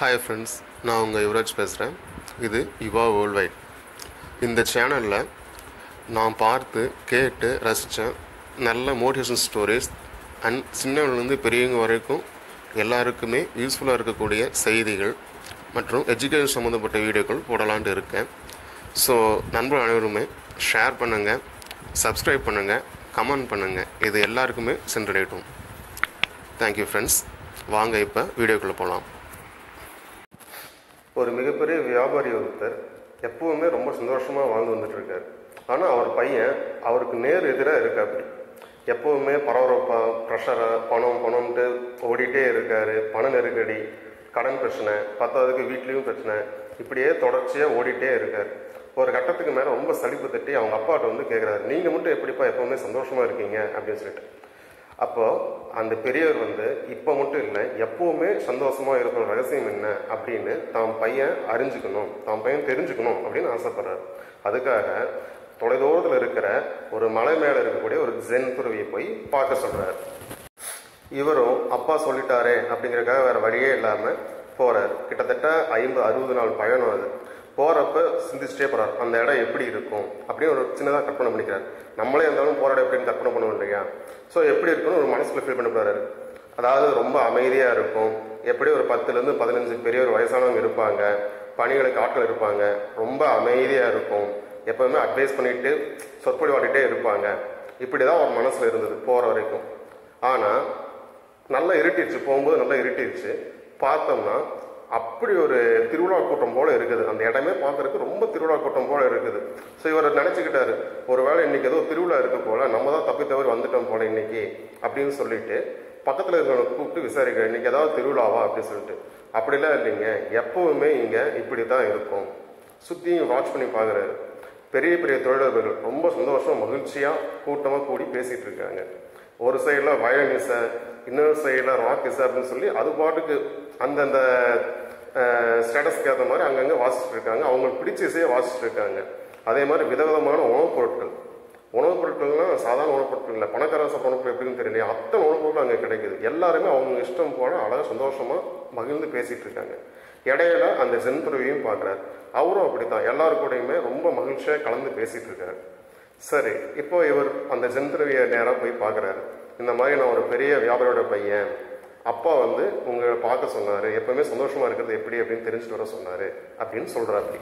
hi friends நான் உங்கள் யுவராஜ் பேசுகிறேன் இது யுவா வேர்ல்ட் வைட் இந்த சேனலில் நான் பார்த்து கேட்டு ரசித்த நல்ல மோட்டிவேஷன் ஸ்டோரிஸ் அண்ட் சின்னவங்கலேருந்து பெரியவங்க வரைக்கும் எல்லாருக்குமே யூஸ்ஃபுல்லாக இருக்கக்கூடிய செய்திகள் மற்றும் எஜுகேஷன் சம்மந்தப்பட்ட வீடியோக்கள் போடலான்ட்டு இருக்கேன் ஸோ நண்பர்கள் அனைவருமே ஷேர் பண்ணுங்கள் சப்ஸ்கிரைப் பண்ணுங்கள் கமெண்ட் பண்ணுங்கள் இது எல்லாருக்குமே சென்றடையட்டும் தேங்க்யூ ஃப்ரெண்ட்ஸ் வாங்க இப்போ வீடியோக்குள்ளே போகலாம் ஒரு மிகப்பெரிய வியாபாரி ஒருத்தர் எப்பவுமே ரொம்ப சந்தோஷமாக வாழ்ந்து வந்துட்டு இருக்காரு ஆனால் அவர் பையன் அவருக்கு நேர் எதிராக இருக்காப்படி எப்பவுமே பரபரப்பா ப்ரெஷராக பணம் பணம்ட்டு ஓடிட்டே இருக்காரு பண நெருக்கடி கடன் பிரச்சனை பத்தாவதுக்கு வீட்லேயும் பிரச்சனை இப்படியே தொடர்ச்சியாக ஓடிட்டே இருக்கார் ஒரு கட்டத்துக்கு மேலே ரொம்ப சலிப்பு தட்டி அவங்க அப்பாட்ட வந்து கேட்குறாரு நீங்கள் மட்டும் எப்படிப்பா எப்பவுமே சந்தோஷமாக இருக்கீங்க அப்படின்னு சொல்லிட்டு அப்போ அந்த பெரியவர் வந்து இப்போ மட்டும் இல்லை எப்பவுமே சந்தோஷமா இருக்கிற ரகசியம் என்ன அப்படின்னு தாம் பையன் அறிஞ்சுக்கணும் தாம் பையன் தெரிஞ்சுக்கணும் அப்படின்னு ஆசைப்படுறாரு அதுக்காக தொலைதூரத்தில் இருக்கிற ஒரு மலை மேலே இருக்கக்கூடிய ஒரு ஜென் துறவியை போய் பார்க்க சொல்றாரு இவரும் அப்பா சொல்லிட்டாரே அப்படிங்கறதுக்காக வேற வழியே இல்லாம போறாரு கிட்டத்தட்ட ஐம்பது அறுபது நாள் பயணம் அது போறப்ப சிந்திச்சுட்டே போறாரு அந்த இடம் எப்படி இருக்கும் அப்படின்னு ஒரு சின்னதாக கற்பனை பண்ணிக்கிறார் நம்மளே இருந்தாலும் போற இடம் எப்படின்னு கற்பனை பண்ணுவோம் இல்லையா ஸோ எப்படி இருக்குன்னு ஒரு மனசுல ஃபீல் பண்ணி போறாரு அதாவது ரொம்ப அமைதியா இருக்கும் எப்படி ஒரு பத்துல இருந்து பதினஞ்சு பெரிய ஒரு வயசானவங்க இருப்பாங்க பணிகளுக்கு ஆட்கள் இருப்பாங்க ரொம்ப அமைதியா இருக்கும் எப்பவுமே அட்வைஸ் பண்ணிட்டு சொற்பொழிவாட்டிகிட்டே இருப்பாங்க இப்படிதான் ஒரு மனசுல இருந்தது போற வரைக்கும் ஆனா நல்லா இருட்டிடுச்சு போகும்போது நல்லா இருட்டிடுச்சு பார்த்தோம்னா அப்படி ஒரு திருவிழா கூட்டம் போல இருக்குது அந்த இடமே பார்க்கறதுக்கு ரொம்ப திருவிழா கூட்டம் போல இருக்குது ஸோ இவர் நினைச்சுக்கிட்டாரு ஒருவேளை இன்னைக்கு ஏதோ திருவிழா இருக்கு போல நம்ம தான் தப்பி தவறி வந்துட்டோம் போல இன்னைக்கு அப்படின்னு சொல்லிட்டு பக்கத்தில் இருக்கிறவங்க கூப்பிட்டு விசாரிக்க இன்னைக்கு ஏதாவது திருவிழாவா அப்படின்னு சொல்லிட்டு அப்படிலாம் இல்லைங்க எப்பவுமே இங்க இப்படி தான் இருக்கும் சுத்தியும் வாட்ச் பண்ணி பார்க்குறாரு பெரிய பெரிய தொழிலதிபர்கள் ரொம்ப சந்தோஷம் மகிழ்ச்சியா கூட்டமா கூடி பேசிட்டு இருக்காங்க ஒரு சைடில் வயலினிச இன்னொரு சைடில் ராக்கிச அப்படின்னு சொல்லி அது பாட்டுக்கு அந்தந்த ஸ்டேட்டஸ்க்கு ஏற்ற மாதிரி அங்கங்கே வாசிச்சுட்டு இருக்காங்க அவங்களுக்கு பிடிச்ச இசையை வாசிச்சுட்டு இருக்காங்க அதே மாதிரி விதவிதமான உணவுப் பொருட்கள் உணவுப் பொருட்கள்லாம் சாதாரண உணவுப் பொருட்கள் இல்லை பணக்கார பொருட்கள் எப்படின்னு தெரியல அத்தனை உணவுப் பொருட்கள் அங்கே கிடைக்குது எல்லாருமே அவங்க இஷ்டம் போல அழகாக சந்தோஷமா மகிழ்ந்து பேசிட்டு இருக்காங்க இடையில அந்த செந்துருவியும் பார்க்குறாரு அவரும் அப்படித்தான் எல்லாரு கூடயுமே ரொம்ப மகிழ்ச்சியாக கலந்து பேசிட்டு இருக்காரு சரி இப்போ இவர் அந்த ஜென்துறவியை நேராக போய் பார்க்குறாரு இந்த மாதிரி நான் ஒரு பெரிய வியாபாரியோட பையன் அப்பா வந்து உங்களை பார்க்க சொன்னாரு எப்பவுமே சந்தோஷமா இருக்கிறது எப்படி அப்படின்னு தெரிஞ்சுட்டு வர சொன்னாரு அப்படின்னு சொல்றாரு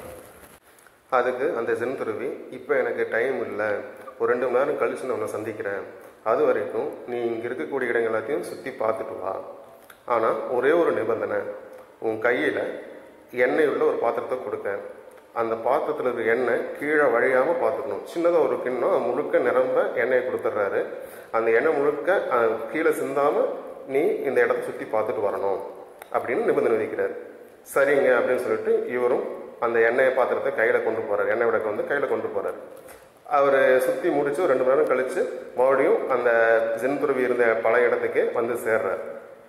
அதுக்கு அந்த ஜென்துருவி இப்போ எனக்கு டைம் இல்லை ஒரு ரெண்டு மணி நேரம் கழிச்சு நான் உன்னை சந்திக்கிறேன் அது வரைக்கும் நீ இங்கே இருக்கக்கூடிய இடங்கள் எல்லாத்தையும் சுற்றி பார்த்துட்டு வா ஆனால் ஒரே ஒரு நிபந்தனை உன் கையில் எண்ணெய் உள்ள ஒரு பாத்திரத்தை கொடுக்கேன் அந்த பாத்திரத்தில் இருக்க எண்ணெய் கீழே வழியாமல் பார்த்துக்கணும் சின்னதாக ஒரு கிண்ணம் அது முழுக்க நிரம்ப எண்ணெயை கொடுத்துட்றாரு அந்த எண்ணெய் முழுக்க அஹ், கீழே சிந்தாமல் நீ இந்த இடத்த சுற்றி பார்த்துட்டு வரணும் அப்படின்னு நிபந்தனை விதிக்கிறார் சரிங்க அப்படின்னு சொல்லிட்டு இவரும் அந்த எண்ணெய் பாத்திரத்தை கையில் கொண்டு போறாரு எண்ணெய் விளக்க வந்து கையில் கொண்டு போறாரு அவர் சுற்றி முடிச்சு ஒரு ரெண்டு மணி நேரம் கழிச்சு மறுபடியும் அந்த ஜென்துருவி இருந்த பழைய இடத்துக்கு வந்து சேர்றாரு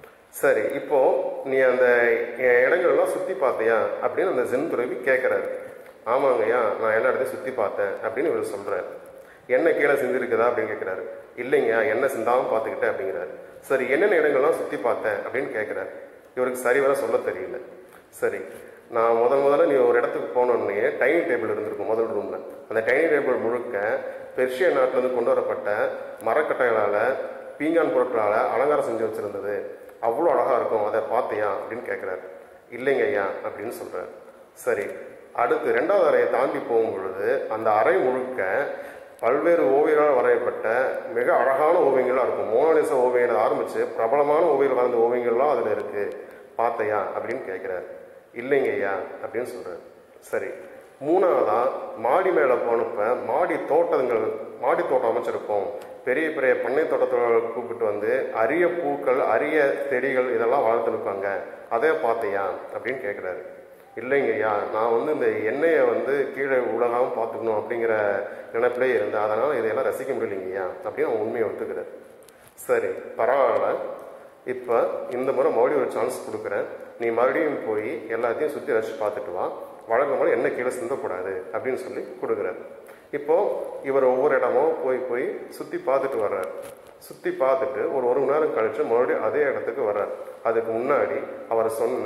சரி இப்போ நீ அந்த இடங்கள்லாம் சுத்தி பார்த்தியா அப்படின்னு அந்த ஜென் துறவி கேட்கிறாரு ஆமாங்கய்யா நான் எல்லா இடத்தையும் சுத்தி பார்த்தேன் அப்படின்னு இவர் சொல்றாரு என்ன கீழே சிந்திருக்குதா அப்படின்னு கேட்கிறாரு இல்லைங்க என்ன சிந்தாம பார்த்துக்கிட்டேன் அப்படிங்கிறாரு சரி என்னென்ன இடங்கள்லாம் சுத்தி பார்த்தேன் அப்படின்னு கேட்கிறாரு இவருக்கு சரி வர சொல்ல தெரியல சரி நான் முதல் முதல்ல நீ ஒரு இடத்துக்கு போனோடனே டைனிங் டேபிள் இருந்திருக்கும் முதல் ரூம்ல அந்த டைனிங் டேபிள் முழுக்க பெர்ஷிய நாட்டுல இருந்து கொண்டு வரப்பட்ட மரக்கட்டைகளால பீங்கான் பொருட்களால அலங்காரம் செஞ்சு வச்சிருந்தது அவ்வளோ அழகா இருக்கும் அதை பார்த்தியா அப்படின்னு கேட்குறாரு இல்லைங்க ஐயா அப்படின்னு சொல்றாரு சரி அடுத்து ரெண்டாவது அறையை தாண்டி போகும் பொழுது அந்த அறை முழுக்க பல்வேறு ஓவியங்களால் வரையப்பட்ட மிக அழகான ஓவியங்களா இருக்கும் மோனாலிசா ஓவியங்களை ஆரம்பிச்சு பிரபலமான ஓவியங்கள் வரைந்த ஓவியங்கள்லாம் அதுல இருக்கு பார்த்தையா அப்படின்னு கேட்கிறாரு இல்லைங்க ஐயா அப்படின்னு சொல்றாரு சரி மூணாவதா மாடி மேல போனப்ப மாடி தோட்டங்கள் மாடி தோட்டம் அமைச்சிருப்போம் பெரிய பெரிய பண்ணை தோட்டத்தோட கூப்பிட்டு வந்து அரிய பூக்கள் அரிய செடிகள் இதெல்லாம் வளர்த்துருப்பாங்க அதே பார்த்தியா அப்படின்னு கேட்குறாரு இல்லைங்க ஐயா நான் வந்து இந்த எண்ணெயை வந்து கீழே உலகாம பார்த்துக்கணும் அப்படிங்கிற நினைப்பிலே இருந்தேன் அதனால இதையெல்லாம் ரசிக்க முடியலைங்கய்யா அப்படின்னு அவன் உண்மையை ஒத்துக்கிறார் சரி பரவாயில்ல இப்போ இந்த முறை மறுபடியும் ஒரு சான்ஸ் கொடுக்குறேன் நீ மறுபடியும் போய் எல்லாத்தையும் சுற்றி ரசிச்சு பார்த்துட்டு வா வழக்கம் போல என்ன கீழே சிந்தக்கூடாது அப்படின்னு சொல்லி கொடுக்குறாரு இப்போ இவர் ஒவ்வொரு இடமும் போய் போய் சுற்றி பார்த்துட்டு வர்றாரு சுற்றி பார்த்துட்டு ஒரு ஒரு மணி நேரம் கழிச்சு மறுபடியும் அதே இடத்துக்கு வர்றார் அதுக்கு முன்னாடி அவர் சொன்ன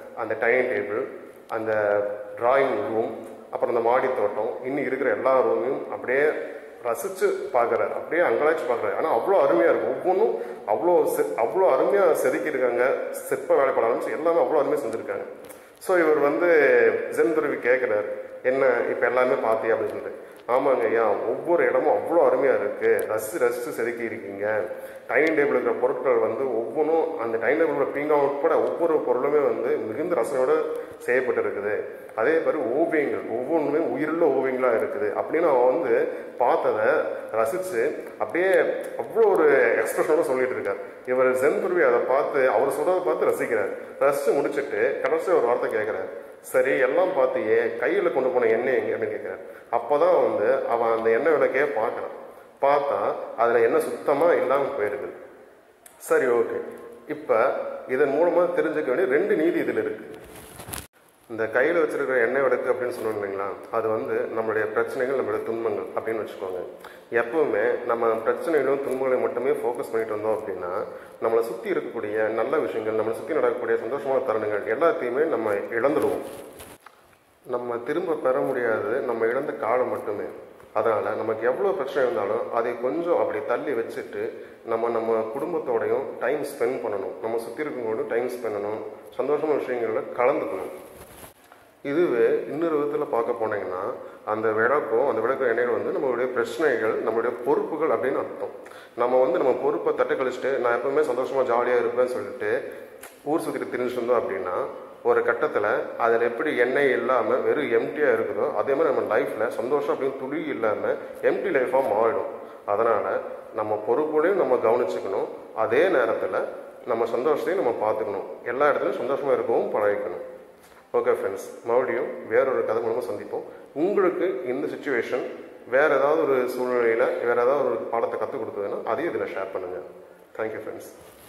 அந்த டைனிங் டேபிள் அந்த டிராயிங் ரூம் அப்புறம் அந்த மாடி தோட்டம் இன்னும் இருக்கிற எல்லா ரூமையும் அப்படியே ரசித்து பார்க்குறாரு அப்படியே அங்கலாய்ச்சி பார்க்குறாரு ஆனால் அவ்வளோ அருமையாக இருக்கும் ஒவ்வொன்றும் அவ்வளோ செ அவ்வளோ அருமையாக செதுக்கியிருக்காங்க சிற்ப வேலைப்பாடு ஆரம்பிச்சு எல்லாமே அவ்வளோ அருமையாக செஞ்சுருக்காங்க ஸோ இவர் வந்து ஜென் துருவி கேட்குறாரு என்ன இப்போ எல்லாமே பார்த்தியா அப்படின்னு சொல்லிட்டு ஆமாங்க ஐயா ஒவ்வொரு இடமும் அவ்வளோ அருமையாக இருக்குது ரசித்து ரசித்து செதுக்கி இருக்கீங்க டைனிங் டேபிள் இருக்கிற பொருட்கள் வந்து ஒவ்வொன்றும் அந்த டைனிங் டேபிளோட பீங்கா உட்பட ஒவ்வொரு பொருளுமே வந்து மிகுந்த ரசனையோட செய்யப்பட்டு இருக்குது அதே மாதிரி ஓவியங்கள் ஒவ்வொன்றுமே உயிருள்ள ஓவியங்களாக இருக்குது அப்படின்னு அவன் வந்து பார்த்ததை ரசித்து அப்படியே அவ்வளோ ஒரு எக்ஸ்பிரஷனோட சொல்லிட்டு இருக்கார் இவர் ஜென்புருவி அதை பார்த்து அவர் சொல்றதை பார்த்து ரசிக்கிறார் ரசித்து முடிச்சுட்டு கடைசி ஒரு வார்த்தை கேட்குறாரு சரி எல்லாம் பார்த்தியே கையில் கொண்டு போன எண்ணெய் எங்க அப்படின்னு கேட்குறாரு அப்போ தான் வந்து அவன் அந்த எண்ணெய் விளக்கையே பார்க்குறான் பார்த்தா அதில் எண்ணெய் சுத்தமாக இல்லாமல் போயிருக்குது சரி ஓகே இப்போ இதன் மூலமாக தெரிஞ்சுக்க வேண்டிய ரெண்டு நீதி இதில் இருக்குது இந்த கையில் வச்சிருக்கிற எண்ணெய் விளக்கு அப்படின்னு சொன்னோம் இல்லைங்களா அது வந்து நம்மளுடைய பிரச்சனைகள் நம்மளுடைய துன்பங்கள் அப்படின்னு வச்சுக்கோங்க எப்பவுமே நம்ம பிரச்சனைகளும் துன்பங்களையும் மட்டுமே ஃபோக்கஸ் பண்ணிட்டு வந்தோம் அப்படின்னா நம்மளை சுற்றி இருக்கக்கூடிய நல்ல விஷயங்கள் நம்மளை சுற்றி நடக்கக்கூடிய சந்தோஷமான தருணங்கள் எல்லாத்தையுமே நம்ம இழந்துடுவோம் நம்ம திரும்ப பெற முடியாது நம்ம இழந்த காலம் மட்டுமே அதனால் நமக்கு எவ்வளோ பிரச்சனை இருந்தாலும் அதை கொஞ்சம் அப்படி தள்ளி வச்சுட்டு நம்ம நம்ம குடும்பத்தோடையும் டைம் ஸ்பெண்ட் பண்ணணும் நம்ம சுற்றி இருக்கவங்களோட டைம் ஸ்பெண்ட் பண்ணணும் சந்தோஷமான விஷயங்களில் கலந்துக்கணும் இதுவே இன்னொரு விதத்தில் பார்க்க போனீங்கன்னா அந்த விளக்கும் அந்த விளக்கு எண்ணெயில் வந்து நம்மளுடைய பிரச்சனைகள் நம்மளுடைய பொறுப்புகள் அப்படின்னு அர்த்தம் நம்ம வந்து நம்ம பொறுப்பை தட்டை கழிச்சிட்டு நான் எப்பவுமே சந்தோஷமாக ஜாலியாக இருப்பேன்னு சொல்லிட்டு ஊர் சுற்றிட்டு திரிஞ்சுட்டு இருந்தோம் அப்படின்னா ஒரு கட்டத்தில் அதில் எப்படி எண்ணெய் இல்லாமல் வெறும் எம்டியாக இருக்குதோ அதே மாதிரி நம்ம லைஃப்பில் சந்தோஷம் அப்படின்னு துளி இல்லாமல் எம்டி லைஃபாக மாறிடும் அதனால் நம்ம பொறுப்புகளையும் நம்ம கவனிச்சுக்கணும் அதே நேரத்தில் நம்ம சந்தோஷத்தையும் நம்ம பார்த்துக்கணும் எல்லா இடத்துலையும் சந்தோஷமாக இருக்கவும் பழகிக்கணும் ஓகே ஃப்ரெண்ட்ஸ் மறுபடியும் வேறொரு கதை மூலமாக சந்திப்போம் உங்களுக்கு இந்த சுச்சுவேஷன் வேறு ஏதாவது ஒரு சூழ்நிலையில் வேறு ஏதாவது ஒரு பாடத்தை கற்றுக் கொடுத்ததுன்னா அதையும் இதில் ஷேர் பண்ணுங்கள் தேங்க்யூ ஃப்ரெண்ட்ஸ்